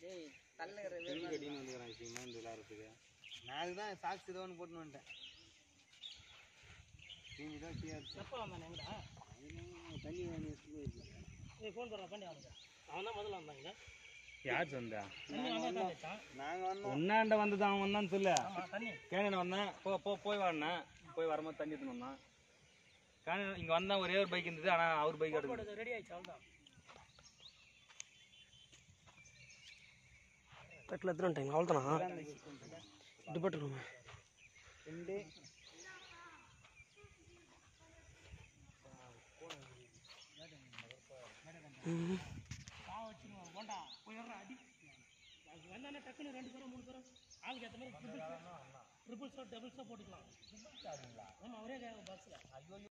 டேய் தள்ளுகிற திரும்பி கட்டின்னு வந்துக்கிறான் சிமெண்ட் விளாட்றதுக்கு நான் அதுதான் சாக்ஸ் ஏதோ ஒன்று போட்டுன்னு வந்துட்டேன் தீனி தான் டீ ஆச்சு எப்போ வந்தானே எங்கடா தண்ணி வாங்கி எடுத்துட்டு போயிருக்கு நீ ஃபோன் பண்ணுற பண்ணி அவனுக்கு அவன் தான் முதல்ல வந்தாங்க யார் சொந்தா தண்ணி அவன் தான் வச்சான் நாங்கள் வந்தோம் உன்னாண்ட வந்தது அவன் வந்தான்னு சொல்லு ஆமாம் தண்ணி கேணியில் வந்தேன் போ போ போய் வாடினேன் போய் வரும்போது தண்ணி எடுத்துன்னு வந்தான் கேணி இங்கே வந்தேன் ஒரே ஒரு பைக் இருந்தது ஆனால் அவர் பைக் எடுக்கல போட்டது ரெடி ஆயிடுச்சு அவ்வளோதான் பெட்டில் எடுத்துட்டு வந்துட்டீங்க அவ்வளோதானா இது போட்டுருவோம் ரெண்டு ம் பா வச்சுருவான் போண்டா போயிடுறா அடி அது வந்தானே டக்குன்னு ரெண்டு பேரும் மூணு பேரும் ஆளுக்கு ஏற்ற மாதிரி ட்ரிபிள்ஸோ ட்ரிபிள்ஸோ டபுள்ஸோ போட்டுக்கலாம் ஆமாம் அவரே பாக்ஸில்